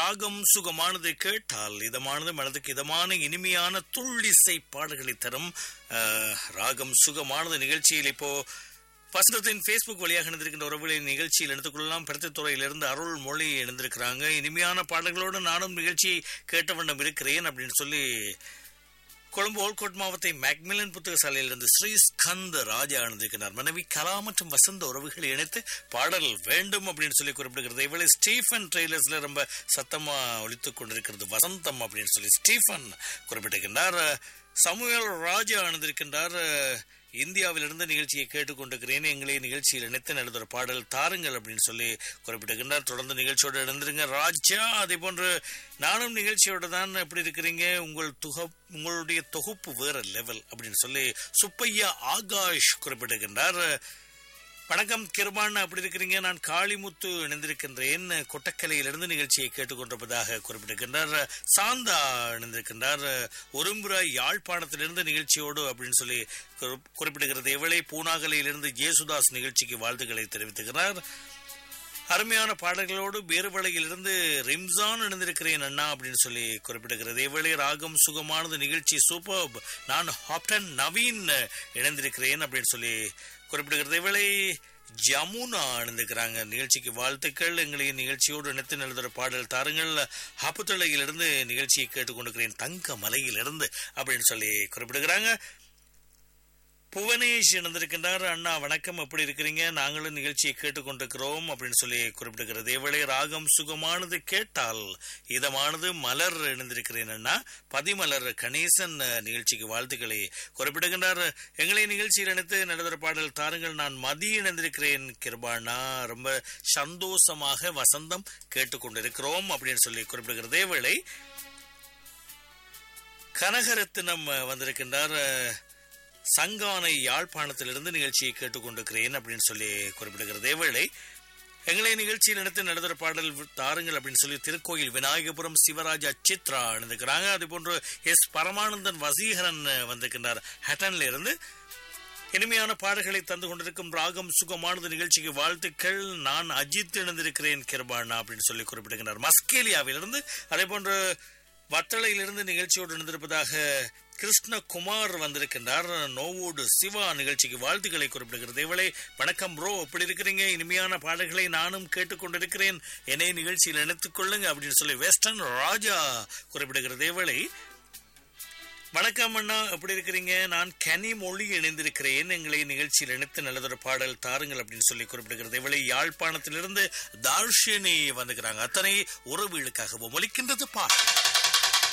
ராகம் சுகமானது கேட்டால் இதமானது மனதுக்கு இதமான இனிமையான துள்ளிசை பாடல்களை தரும் அஹ், ராகம் சுகமானது நிகழ்ச்சியில் இப்போ வசந்தத்தின் ஃபேஸ்புக் வழியாக இணைந்திருக்கின்ற உறவுகளின் நிகழ்ச்சியில் எடுத்துக்கொள்ளலாம் துறையிலிருந்து அருள் மொழி இணைந்திருக்கிறாங்க இனிமையான பாடல்களோடு நானும் நிகழ்ச்சியை கேட்ட வண்ணம் இருக்கிறேன் அப்படின்னு சொல்லி கொழும்பு ஓல்கோட் மாவட்ட மேக்மிலன் புத்தகசாலையிலிருந்து ஸ்ரீ ஸ்கந்த ராஜா அணிந்திருக்கிறார் மனைவி கலா மற்றும் வசந்த உறவுகளை இணைத்து பாடல் வேண்டும் அப்படின்னு சொல்லி குறிப்பிடுகிறது இவளை ஸ்டீஃபன் ட்ரெய்லர்ஸ்ல ரொம்ப சத்தமா ஒலித்துக் கொண்டிருக்கிறது வசந்தம் அப்படின்னு சொல்லி ஸ்டீஃபன் குறிப்பிட்டிருக்கின்றார் சமூகல் ராஜா அணிந்திருக்கின்றார் இந்தியாவிலிருந்து நிகழ்ச்சியை கேட்டுக்கொண்டிருக்கிறேன் எங்களை நிகழ்ச்சியில் இணைத்து நடந்த ஒரு பாடல் தாருங்கள் அப்படின்னு சொல்லி குறிப்பிட்டிருக்கின்றார் தொடர்ந்து நிகழ்ச்சியோடு இணைந்திருங்க ராஜா அதே போன்று நானும் நிகழ்ச்சியோட தான் எப்படி இருக்கிறீங்க உங்கள் துக உங்களுடைய தொகுப்பு வேற லெவல் அப்படின்னு சொல்லி சுப்பையா ஆகாஷ் குறிப்பிட்டிருக்கின்றார் வணக்கம் கிருபான் அப்படி இருக்கிறீங்க நான் காளிமுத்து இணைந்திருக்கின்றேன் கொட்டக்கலையிலிருந்து நிகழ்ச்சியை கேட்டுக்கொண்டிருப்பதாக குறிப்பிட்டிருக்கின்றார் சாந்தா இணைந்திருக்கின்றார் ஒருமுறை யாழ்ப்பாணத்திலிருந்து நிகழ்ச்சியோடு அப்படின்னு சொல்லி குறி- குறிப்பிடுகிறது எவளை பூனாகலையிலிருந்து ஜேசுதாஸ் நிகழ்ச்சிக்கு வாழ்த்துக்களை தெரிவித்துக்கிறார் அருமையான பாடல்களோடு வேறுவலையிலிருந்து ரிம்சான் இணைந்திருக்கிறேன் அண்ணா அப்படின்னு சொல்லி குறிப்பிடுகிறது இவளே ராகம் சுகமானது நிகழ்ச்சி சூப்பர் நான் ஹாப்டன் நவீன் இணைந்திருக்கிறேன் அப்படின்னு சொல்லி குறிப்பிடுகிறது இவளை ஜமுனா இணைந்திருக்கிறாங்க நிகழ்ச்சிக்கு வாழ்த்துக்கள் எங்களையும் நிகழ்ச்சியோடு இணைத்து எழுதுகிற பாடல் தாருங்கள் ஹப்புத்தளையிலிருந்து நிகழ்ச்சியை கேட்டுக்கொண்டிருக்கிறேன் தங்க மலையிலிருந்து அப்படின்னு சொல்லி குறிப்பிடுகிறாங்க புவனேஷ் இணைந்திருக்கின்றார் அண்ணா வணக்கம் எப்படி இருக்கிறீங்க நாங்களும் நிகழ்ச்சியை கேட்டுக்கொண்டிருக்கிறோம் அப்படின்னு சொல்லி குறிப்பிடுகிறது இவளே ராகம் சுகமானது கேட்டால் இதமானது மலர் இணைந்திருக்கிறேன் அண்ணா பதிமலர் கணேசன் அஹ், நிகழ்ச்சிக்கு வாழ்த்துக்களை குறிப்பிடுகின்றார் எங்களை நிகழ்ச்சியில் இணைத்து நடந்த பாடல் தாருங்கள் நான் மதி இணைந்திருக்கிறேன் கிருபானா ரொம்ப சந்தோஷமாக வசந்தம் கேட்டுக்கொண்டிருக்கிறோம் அப்படின்னு சொல்லி குறிப்பிடுகிறது வேளை கனகரத்தினம் அஹ், வந்திருக்கின்றார் அஹ், சங்கானை யாழ்ப்பாணத்திலிருந்து நிகழ்ச்சியை கேட்டுக்கொண்டிருக்கிறேன் அப்படின்னு சொல்லி குறிப்பிடுகிறது வேளை எங்களை நிகழ்ச்சியில் நடத்தி நடந்த பாடல் தாருங்கள் அப்படின்னு சொல்லி திருக்கோயில் விநாயகபுரம் சிவராஜா சித்ரா அணிந்திருக்கிறாங்க அதே போன்று எஸ் பரமானந்தன் வசீகரன் வந்திருக்கின்றார் ஹட்டன்ல இருந்து இனிமையான பாடல்களை தந்து கொண்டிருக்கும் ராகம் சுகமானது நிகழ்ச்சிக்கு வாழ்த்துக்கள் நான் அஜித் இணைந்திருக்கிறேன் கிருபானா அப்படின்னு சொல்லி குறிப்பிடுகின்றார் மஸ்கேலியாவிலிருந்து அதே போன்று வத்தளையிலிருந்து நிகழ்ச்சியோடு இணைந்திருப்பதாக கிருஷ்ணகுமார் வந்திருக்கின்றார் நோவோடு சிவா நிகழ்ச்சிக்கு வாழ்த்துக்களை குறிப்பிடுகிறது இவளை வணக்கம் ப்ரோ எப்படி இருக்கிறீங்க இனிமையான பாடல்களை நானும் கேட்டுக்கொண்டிருக்கிறேன் என்னை நிகழ்ச்சியில் இணைத்துக் கொள்ளுங்க அப்படின்னு சொல்லி வெஸ்டர்ன் ராஜா குறிப்பிடுகிறது இவளை வணக்கம் அண்ணா எப்படி இருக்கிறீங்க நான் கனி மொழி இணைந்திருக்கிறேன் எங்களை நிகழ்ச்சியில் இணைத்து நல்லதொரு பாடல் தாருங்கள் அப்படின்னு சொல்லி குறிப்பிடுகிறது இவளை யாழ்ப்பாணத்திலிருந்து தார்ஷினி வந்துக்கிறாங்க அத்தனை உறவுகளுக்காகவும் ஒலிக்கின்றது பாட்டு